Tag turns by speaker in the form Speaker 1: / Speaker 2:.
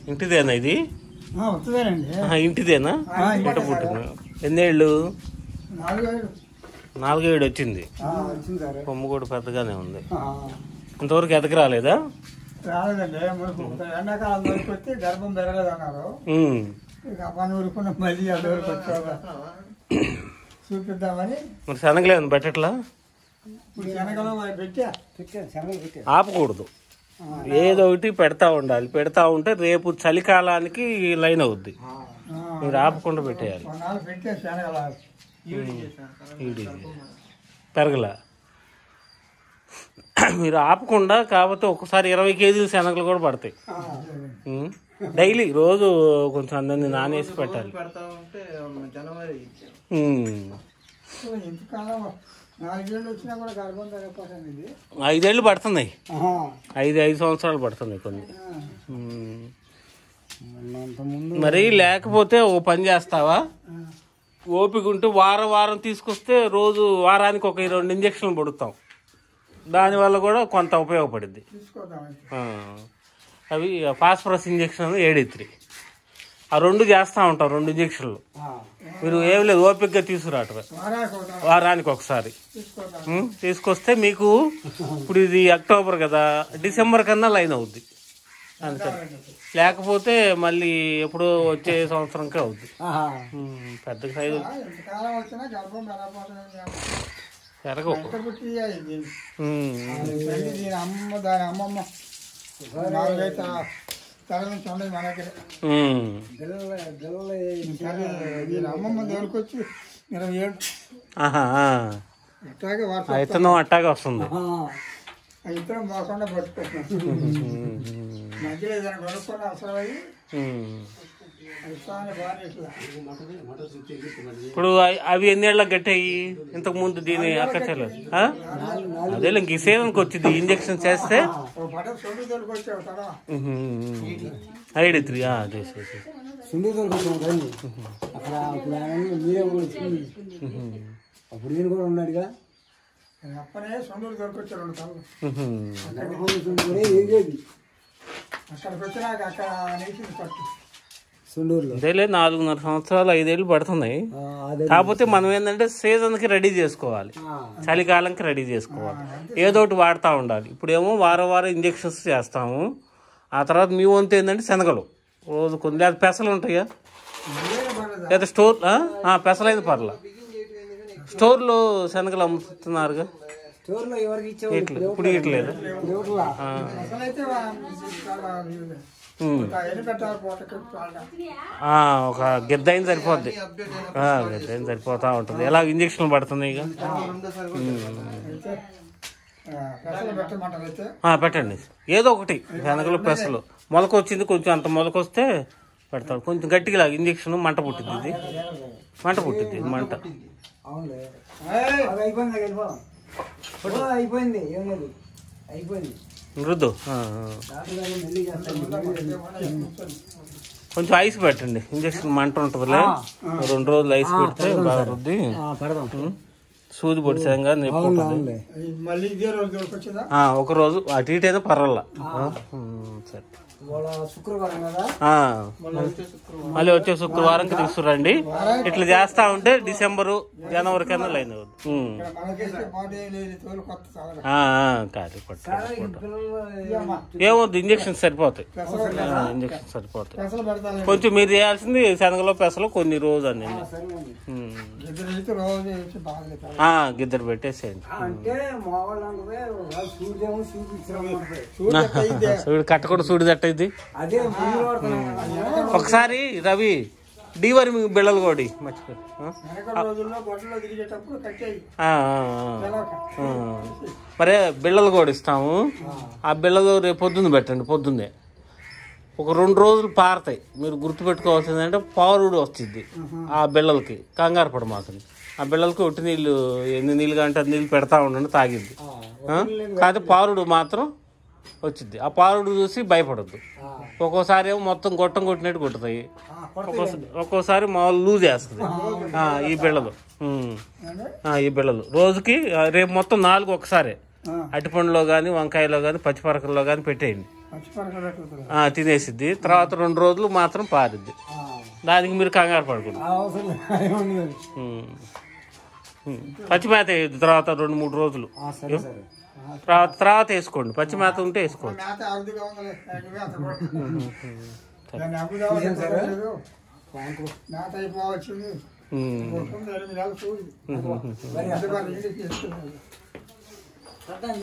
Speaker 1: ఇంటిదేనా ఇది
Speaker 2: వస్తుందేనండి
Speaker 1: ఆహా, ఇంటిదేనా
Speaker 2: ఆ, ఇంటిదే.
Speaker 1: పుట్ట పుట్టింది ఎన్నేళ్ళు
Speaker 2: నాలుగు వేలు
Speaker 1: నాలుగేడు వచ్చింది
Speaker 2: ఆ, వచ్చింది సార్
Speaker 1: కొమ్ము కూడా పెద్దగానే ఉంది
Speaker 2: ఆ,
Speaker 1: ఇంతవరకు ఎదకి రాలేదా
Speaker 2: రాలేదండి మునుపు ఎండాకాలం వరకు వచ్చి గర్భం పెరగలేదు అన్నారు
Speaker 1: ఉమ్.
Speaker 2: ఇక పని ఊరుకున్న మళ్ళీ అడ్డ వరకు వచ్చాక చూపిద్దామని
Speaker 1: మరి శనగలేదు పెట్టట్లా
Speaker 2: ఇప్పుడు శనగలు అవి పెట్టా పెట్టా శనగలు పెట్టా
Speaker 1: ఆపకూడదు ఏదో ఒకటి పెడతా ఉండాలి పెడతా ఉంటే రేపు చలికాలానికి లైన్ అవుద్ది మీరు ఆపకుండా పెట్టేయాలి
Speaker 2: కొన్నాళ్ళు పెట్టా శనగలు
Speaker 1: ఈడి పెరగల మీరు ఆపకుండా కాకపోతే ఒక్కసారి ఇరవై కేజీల శనగలు కూడా పడతాయి ఉమ్. డైలీ రోజు కొంచెం అందరినీ నానేసి పెట్టాలి
Speaker 3: పెడతా ఉంటే జనవరి
Speaker 1: ఉమ్.
Speaker 2: ఇంతకాలం నాలుగేళ్ళు వచ్చినా కూడా గర్భం పెరగపోతుంది ఇది
Speaker 1: ఐదేళ్ళు పడుతున్నాయి
Speaker 2: ఆహా.
Speaker 1: ఐదు ఐదు సంవత్సరాలు పడుతున్నాయి కొన్ని
Speaker 2: ఆ.
Speaker 1: ఉమ్.
Speaker 2: అంత ముందు
Speaker 1: మరి లేకపోతే ఓ పని చేస్తావా ఓపిక ఉంటే వారం వారం తీసుకొస్తే రోజు వారానికి ఒక రెండు ఇంజక్షన్లు పడుతాం దానివల్ల కూడా కొంత ఉపయోగపడుద్ది
Speaker 2: తీసుకోదామని
Speaker 1: ఆ. అవి ఫాస్ఫరస్ ఇంజక్షన్ ఏడిత్రి ఆ రెండు చేస్తూ ఉంటాం రెండు ఇంజక్షన్లు మీరు ఏం లేదు ఓపికగా తీసుకురావటమే
Speaker 2: వారానికి ఒకదాం
Speaker 1: వారానికి ఒకసారి
Speaker 2: తీసుకోదాం
Speaker 1: ఉం? తీసుకొస్తే మీకు ఇప్పుడు ఇది అక్టోబర్ కదా డిసెంబర్ కన్నా లైన్ అవుద్ది అందుకని లేకపోతే మళ్ళీ ఎప్పుడో వచ్చే సంవత్సరంకే అవుద్ది ఉం, పెద్ద సైజు
Speaker 2: ఎంతకాలం వచ్చినా గర్భం పెరగపోతుంది
Speaker 1: పెరగవు
Speaker 2: ఎంత పుట్టి ఇది
Speaker 1: ఉం.
Speaker 2: తల్లి దీని అమ్మ దాని అమ్మమ్మ నాలుగైతే తల నుంచి ఉండదు మన దగ్గర
Speaker 1: ఉం.
Speaker 2: తల్లి దీని అమ్మమ్మ దొరికొచ్చి ఇరవై ఏడు
Speaker 1: ఆహా ఆ.
Speaker 2: ఇట్లాగే
Speaker 1: ఆ
Speaker 2: వర్షం
Speaker 1: విత్తనం అట్టాగే వస్తుంది
Speaker 2: ఆ ఇద్దరం పోకుండా పట్టుకుంటున్నాం
Speaker 1: ఉం.
Speaker 2: మధ్యలో ఏదైనా కొనుక్కొని అవసరం అయ్యి
Speaker 1: ఉం.
Speaker 2: ఇస్తామని బాగా ఇట్లా
Speaker 1: ఇప్పుడు అవి- అవి ఎన్నేళ్ళకి గట్టాయి ఇంతకు ముందు దీని అక్క చెల్లెలు ఆ? అదే ఇంక ఈ సీజన్కి వచ్చింది ఇంజక్షన్ చేస్తే
Speaker 2: ఒక పట సొంత దొరికొచ్చావు తల
Speaker 1: ఐడి త్రీ అదే సరే, సరే.
Speaker 4: సుండి దొరుకుతాం కానీ అక్కడ అప్పుడు ఆయన మీరే కూడా వచ్చింది అప్పుడు నేను కూడా ఉన్నాడుగా
Speaker 2: అప్పనే సొంతూరు దొరికొచ్చారు రెండు తలలు
Speaker 1: ఉహుం.
Speaker 4: సుండూరే ఏగేది
Speaker 2: అక్కడికి వచ్చినాక అక్కడ నేసింది పట్టు
Speaker 4: సుండూరులో
Speaker 1: అదేలే నాలుగున్నర సంవత్సరాలు ఐదేళ్ళు పడుతున్నాయి
Speaker 4: ఆ, అదే
Speaker 1: కాకపోతే మనం ఏంటంటే సీజన్కి రెడీ చేసుకోవాలి చలికాలంకి రెడీ చేసుకోవాలి ఏదో ఒకటి వాడుతూ ఉండాలి ఇప్పుడేమో వారం వారం ఇంజక్షన్స్ చేస్తాము ఆ తర్వాత మీ వంతు ఏంటంటే శనగలు రోజు కొన్ని లేదా పెసలు ఉంటాయా
Speaker 2: ఇదేనా పర్లేదా?
Speaker 1: లేదా స్టోర్ ఆ? ఆ, పెసలైన పర్లా స్టోర్లో శనగలు అమ్ముతున్నారుగా
Speaker 4: స్టోర్లో ఎవరికి ఇచ్చావు
Speaker 1: ఇట్లా ఇప్పుడు ఇట్లేదు
Speaker 4: ఇవ్వట్లా
Speaker 2: అసలైతే వా- చాలా ఇది. ఇంకా ఎన్ని పెట్టాలి పూటకి చాలా.
Speaker 1: ఆ, ఒక గిద్ద అయిన సరిపోద్ది ఆ, గిద్ద అయిన సరిపోతా ఉంటుంది ఎలా ఇంజక్షన్లు పడుతున్నాయి ఇక
Speaker 3: రెండోసారి
Speaker 2: అయితే ఆ, పెసలు పెట్టమంటారు అయితే
Speaker 1: ఆ, పెట్టండి ఏదో ఒకటి శనగలు పెసలు మొలక వచ్చింది కొంచెం అంత మొలక వస్తే పెడతాడు కొంచెం గట్టిగా లాగు ఇంజక్షన్ మంట పుట్టింది ఇది మంట పుట్టింది ఇది మంట
Speaker 4: అవునులే
Speaker 2: ఏయ్!
Speaker 4: అది అయిపోయింది నాకు వెళ్ళిపోదాం ఓ, అయిపోయింది ఏం లేదు అయిపోయింది
Speaker 1: రుద్దు ఆ, ఆ.
Speaker 4: డాక్టర్ గారు మళ్ళీ చేస్తాను
Speaker 1: కొంచెం ఐస్ పెట్టండి ఇంజక్షన్ మంట ఉంటుందిలే రెండు రోజులు ఐస్ పెడితే బాగా రుద్ది
Speaker 4: పెడదాం
Speaker 1: సూది పొడిచాంగా నొప్పి
Speaker 4: అవును
Speaker 1: ఉంటుంది
Speaker 4: అవునులే
Speaker 2: ఈ మళ్ళీ ఇదే రోజు దొరికొచ్చిందా
Speaker 1: ఆ, ఒక రోజు అటు ఇటు అయితే పర్వాలా ఆ, ఉమ్, సరే
Speaker 4: ఇవాళ శుక్రవారం కదా
Speaker 1: ఆ, మళ్ళీ వచ్చే శుక్రవారంకి తీసుకురండి ఇట్లా చేస్తా ఉంటే డిసెంబరు జనవరి కన్నా లైన్ అవుద్ది ఉమ్.
Speaker 2: ఇక్కడ మనకైతే బాడీ లేదు తోలు కొత్త చాలా
Speaker 1: ఆ, ఆ, కాదు పట్టు
Speaker 4: పిల్లలు
Speaker 1: ఏమొద్దు ఇంజక్షన్ సరిపోతాయి
Speaker 2: పెసలు
Speaker 1: ఆ, ఇంజక్షన్ సరిపోతాయి
Speaker 2: పెసలు పెడతాను
Speaker 1: కొంచెం మీరు చేయాల్సింది శనగలో పెసలు కొన్ని రోజు అని ఉమ్.
Speaker 2: ఇద్దరు అయితే రోజు వేసి బాగా
Speaker 1: ఆ, గిద్దరు పెట్టేసేయండి
Speaker 4: అంటే మావాళ్ళు అంటే సూర్యం చూపించడం
Speaker 2: చూడు అయితే
Speaker 1: సూడి కట్టకుండా సూడి తట్టయిద్ది
Speaker 4: అదే ముందు వాడుతున్నాం
Speaker 1: ఒకసారి రవి డీవర్ బిళ్ళలు కోడి మర్చిపోయి ఆ?
Speaker 2: వెనక రోజుల్లో బొట్టలో తిరిగేటప్పుడు కట్టేయి
Speaker 1: ఆ, ఆ, ఆ. ఆ. మరే బిళ్ళలు కూడా ఇస్తాము ఆ బిళ్ళలు రేపు పొద్దున్న పెట్టండి పొద్దున్నే ఒక రెండు రోజులు పారతాయి మీరు గుర్తుపెట్టుకోవాల్సింది అంటే పారుడు వస్తుంది ఆ బిళ్ళలకి కంగారు పడ మాకండి ఆ బిళ్ళలకి ఒట్టి నీళ్ళు ఎన్ని నీళ్ళు కంటే అన్ని నీళ్ళు పెడతా ఉండండి తాగిద్ది ఆ? కాకపోతే పారుడు మాత్రం వచ్చింది ఆ పారుడు చూసి భయపడద్దు ఒక్కోసారి ఏమో మొత్తం గొట్టం కొట్టినట్టు కొట్టుతాయి ఒక్కోసారి ఒక్కోసారి మామూలు లూజ్ వేస్తుంది ఆ, ఈ బిళ్ళలు ఉమ్. ఆ, ఈ బిళ్ళలు రోజుకి ఆ, రేపు మొత్తం నాలుగు ఒకసారి
Speaker 2: ఆ,
Speaker 1: అరటిపండులో కానీ వంకాయలో కానీ పచ్చిపరకల్లో కానీ పెట్టేయండి
Speaker 2: పచ్చిపరకలు పెట్టుకుంటారు
Speaker 1: ఆ, తినేసిద్ది తర్వాత రెండు రోజులు మాత్రం పారిద్ది
Speaker 4: ఆ,
Speaker 1: దానికి మీరు కంగారు పడకూడదు
Speaker 4: ఆ అవసరం లేదు. ఏముండదు.
Speaker 1: ఉమ్. ఉమ్. పచ్చి మేత వేయద్దు తర్వాత రెండు మూడు రోజులు
Speaker 4: ఆ, సరే సరే
Speaker 1: తర్వాత తర్వాత వేసుకోండి పచ్చి మేత ఉంటే వేసుకోండి
Speaker 2: మేత అరుదుగా ఉందలే అరుదుగా అంత కూడా. దాన్ని అమ్ముదామని లేదు.
Speaker 4: బ్యాంకులో
Speaker 2: మేత అయిపోవచ్చింది
Speaker 1: ఉమ్.
Speaker 2: కొట్టుకుంటే ఎనిమిది నెలలు చూడు
Speaker 4: మరి
Speaker 2: అది మరి ఇంటికి తీసుకెళ్ళాలి.
Speaker 4: అర్థం